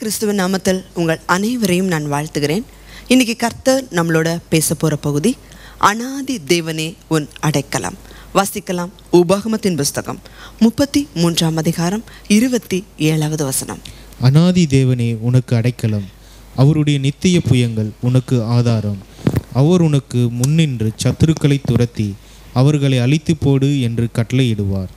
கிறிஸ்துவின் நாமத்தில் உங்கள் அனைவரையும் நான் வாழ்த்துகிறேன் இன்னைக்கு கர்த்தர் நம்மளோட பேச போகிற பகுதி அனாதி தேவனே உன் அடைக்கலம் வாசிக்கலாம் உபாகமத்தின் புஸ்தகம் முப்பத்தி மூன்றாம் அதிகாரம் இருபத்தி ஏழாவது வசனம் அனாதி தேவனே உனக்கு அடைக்கலம் அவருடைய நித்திய புயங்கள் உனக்கு ஆதாரம் அவர் உனக்கு முன்னின்று சத்துருக்களை துரத்தி அவர்களை அழித்து போடு என்று கட்டளையிடுவார்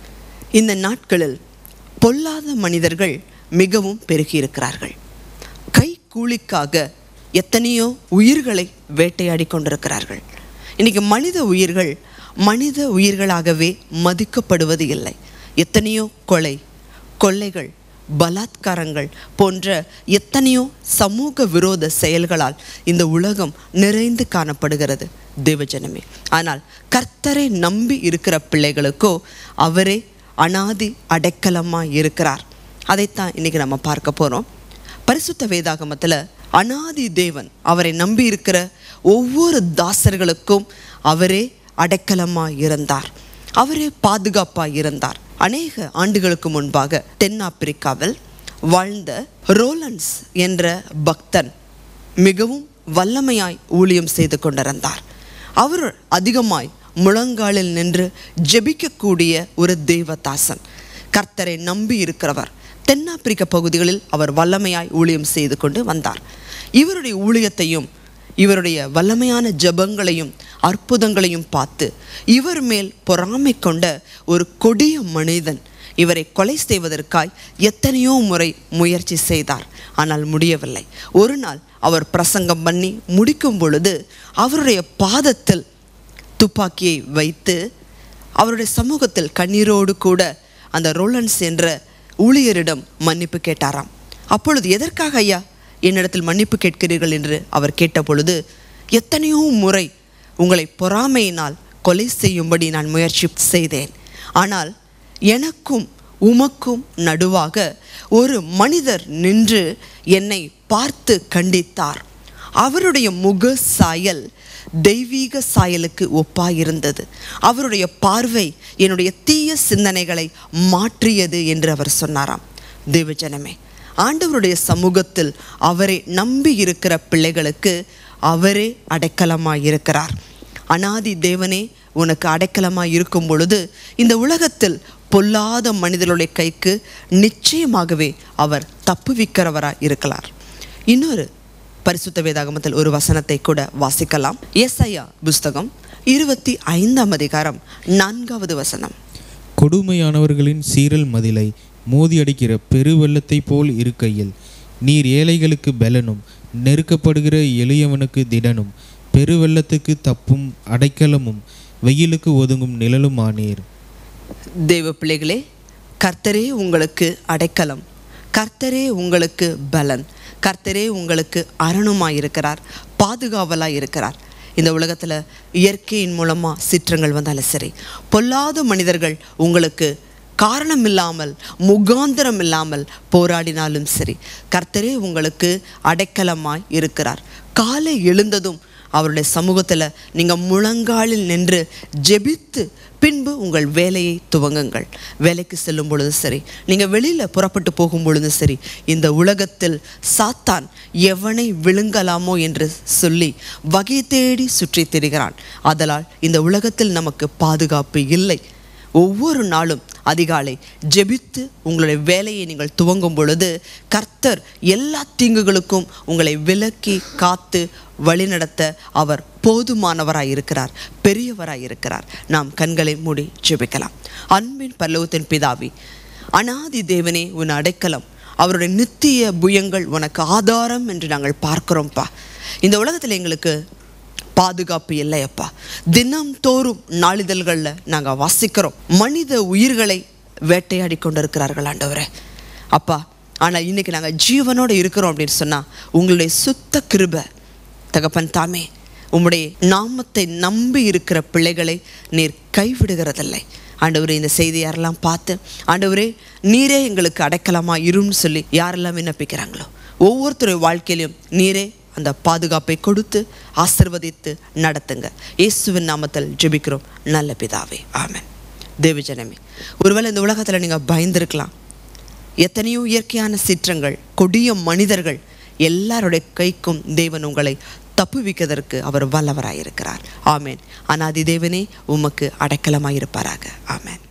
இந்த நாட்களில் பொல்லாத மனிதர்கள் மிகவும் பெருகியிருக்கிறார்கள் கை கூலிக்காக எத்தனையோ உயிர்களை வேட்டையாடி கொண்டிருக்கிறார்கள் இன்னைக்கு மனித உயிர்கள் மனித உயிர்களாகவே மதிக்கப்படுவது இல்லை எத்தனையோ கொலை கொள்ளைகள் பலாத்காரங்கள் போன்ற எத்தனையோ சமூக விரோத செயல்களால் இந்த உலகம் நிறைந்து காணப்படுகிறது தேவஜனமே ஆனால் கர்த்தரை நம்பி இருக்கிற பிள்ளைகளுக்கோ அவரே அனாதி அடைக்கலமாக இருக்கிறார் அதைத்தான் இன்னைக்கு நம்ம பார்க்க போகிறோம் பரிசுத்த வேதாகமத்தில் அனாதி தேவன் அவரை நம்பி இருக்கிற ஒவ்வொரு தாசர்களுக்கும் அவரே அடைக்கலமாக இருந்தார் அவரே பாதுகாப்பாக இருந்தார் அநேக ஆண்டுகளுக்கு முன்பாக தென்னாப்பிரிக்காவில் வாழ்ந்த ரோலன்ஸ் என்ற பக்தன் மிகவும் வல்லமையாய் ஊழியம் செய்து கொண்டிருந்தார் அவர் அதிகமாய் முழங்காலில் நின்று ஜெபிக்கக்கூடிய ஒரு தேவதாசன் கர்த்தரை நம்பி இருக்கிறவர் தென்னாப்பிரிக்க பகுதிகளில் அவர் வல்லமையாய் ஊழியம் செய்து கொண்டு வந்தார் இவருடைய ஊழியத்தையும் இவருடைய வல்லமையான ஜெபங்களையும் அற்புதங்களையும் பார்த்து இவர் மேல் பொறாமை கொண்ட ஒரு கொடிய மனிதன் இவரை கொலை செய்வதற்காய் எத்தனையோ முறை முயற்சி செய்தார் ஆனால் முடியவில்லை ஒரு நாள் அவர் பிரசங்கம் பண்ணி முடிக்கும் பொழுது அவருடைய பாதத்தில் துப்பாக்கியை வைத்து அவருடைய சமூகத்தில் கண்ணீரோடு கூட அந்த ரோலன்ஸ் என்ற ஊழியரிடம் மன்னிப்பு கேட்டாராம் அப்பொழுது எதற்காக ஐயா என்னிடத்தில் மன்னிப்பு கேட்கிறீர்கள் என்று அவர் கேட்ட பொழுது எத்தனையோ முறை உங்களை பொறாமையினால் கொலை செய்யும்படி நான் முயற்சி செய்தேன் ஆனால் எனக்கும் உமக்கும் நடுவாக ஒரு மனிதர் நின்று என்னை பார்த்து கண்டித்தார் அவருடைய முக சாயல் தெய்வீக சாயலுக்கு ஒப்பாயிருந்தது அவருடைய பார்வை என்னுடைய தீய சிந்தனைகளை மாற்றியது என்று அவர் சொன்னாராம் தேவஜனமே ஆண்டவருடைய சமூகத்தில் அவரை நம்பி இருக்கிற பிள்ளைகளுக்கு அவரே அடைக்கலமாய் இருக்கிறார் அனாதி தேவனே உனக்கு அடைக்கலமாய் இருக்கும் பொழுது இந்த உலகத்தில் பொல்லாத மனிதர்களுடைய கைக்கு நிச்சயமாகவே அவர் தப்புவிக்கிறவராய் இருக்கலாம் இன்னொரு பரிசுத்த வேதாகமத்தில் ஒரு வசனத்தை கூட வாசிக்கலாம் எஸ்ஐயா புஸ்தகம் இருபத்தி ஐந்தாம் அதிகாரம் நான்காவது வசனம் கொடுமையானவர்களின் சீரல் மதிலை மோதி அடிக்கிற பெருவெள்ளத்தைப் போல் இருக்கையில் நீர் ஏழைகளுக்கு பெலனும் நெருக்கப்படுகிற எளியவனுக்கு திடனும் பெருவெள்ளத்துக்கு தப்பும் அடைக்கலமும் வெயிலுக்கு ஒதுங்கும் நிழலும் ஆனீர் தேவ பிள்ளைகளே கர்த்தரே உங்களுக்கு அடைக்கலம் கர்த்தரே உங்களுக்கு பலன் கர்த்தரே உங்களுக்கு அரணுமாய் இருக்கிறார் பாதுகாவலாய் இருக்கிறார் இந்த உலகத்தில் இயற்கையின் மூலமாக சிற்றங்கள் வந்தாலும் சரி பொல்லாத மனிதர்கள் உங்களுக்கு காரணம் இல்லாமல் முகாந்திரம் இல்லாமல் போராடினாலும் சரி கர்த்தரே உங்களுக்கு அடைக்கலமாய் இருக்கிறார் காலை எழுந்ததும் அவருடைய சமூகத்தில் நீங்கள் முழங்காலில் நின்று ஜெபித்து பின்பு உங்கள் வேலையை துவங்குங்கள் வேலைக்கு செல்லும் பொழுது சரி நீங்கள் வெளியில் புறப்பட்டு போகும் பொழுது சரி இந்த உலகத்தில் சாத்தான் எவனை விழுங்கலாமோ என்று சொல்லி வகை தேடி சுற்றி திரிகிறான் அதனால் இந்த உலகத்தில் நமக்கு பாதுகாப்பு இல்லை ஒவ்வொரு நாளும் அதிகாலை ஜெபித்து உங்களுடைய வேலையை நீங்கள் துவங்கும் பொழுது கர்த்தர் எல்லா தீங்குகளுக்கும் உங்களை விலக்கி காத்து வழிநடத்த அவர் போதுமானவராய் இருக்கிறார் பெரியவராய் இருக்கிறார் நாம் கண்களை மூடி ஜெபிக்கலாம் அன்பின் பல்லவத்தின் பிதாவி அனாதி தேவனே உன் அடைக்கலம் அவருடைய நித்திய புயங்கள் உனக்கு ஆதாரம் என்று நாங்கள் பார்க்கிறோம்ப்பா இந்த உலகத்தில் எங்களுக்கு பாதுகாப்பு இல்லையப்பா தினம் தோறும் நாளிதழ்களில் நாங்கள் வாசிக்கிறோம் மனித உயிர்களை வேட்டையாடி கொண்டிருக்கிறார்கள் ஆண்டவரே அப்பா ஆனால் இன்னைக்கு நாங்கள் ஜீவனோடு இருக்கிறோம் அப்படின்னு சொன்னால் உங்களுடைய சுத்த கிருபை தகப்பன் தாமே உம்முடைய நாமத்தை நம்பி இருக்கிற பிள்ளைகளை நீர் கைவிடுகிறதில்லை ஆண்டவரே இந்த செய்தி யாரெல்லாம் பார்த்து ஆண்டவரே நீரே எங்களுக்கு அடைக்கலமா இருன்னு சொல்லி யாரெல்லாம் விண்ணப்பிக்கிறாங்களோ ஒவ்வொருத்தருடைய வாழ்க்கையிலும் நீரே அந்த பாதுகாப்பை கொடுத்து ஆசிர்வதித்து நடத்துங்க இயேசுவின் நாமத்தில் ஜெபிக்கிறோம் நல்ல பிதாவே ஆமென் தேவஜனமே ஒருவேளை இந்த உலகத்தில் நீங்கள் பயந்துருக்கலாம் எத்தனையோ இயற்கையான சீற்றங்கள் கொடிய மனிதர்கள் எல்லாருடைய கைக்கும் தேவன் உங்களை தப்புவிக்கிறதற்கு அவர் வல்லவராயிருக்கிறார் ஆமேன் அனாதி தேவனே உமக்கு அடைக்கலமாயிருப்பாராக ஆமேன்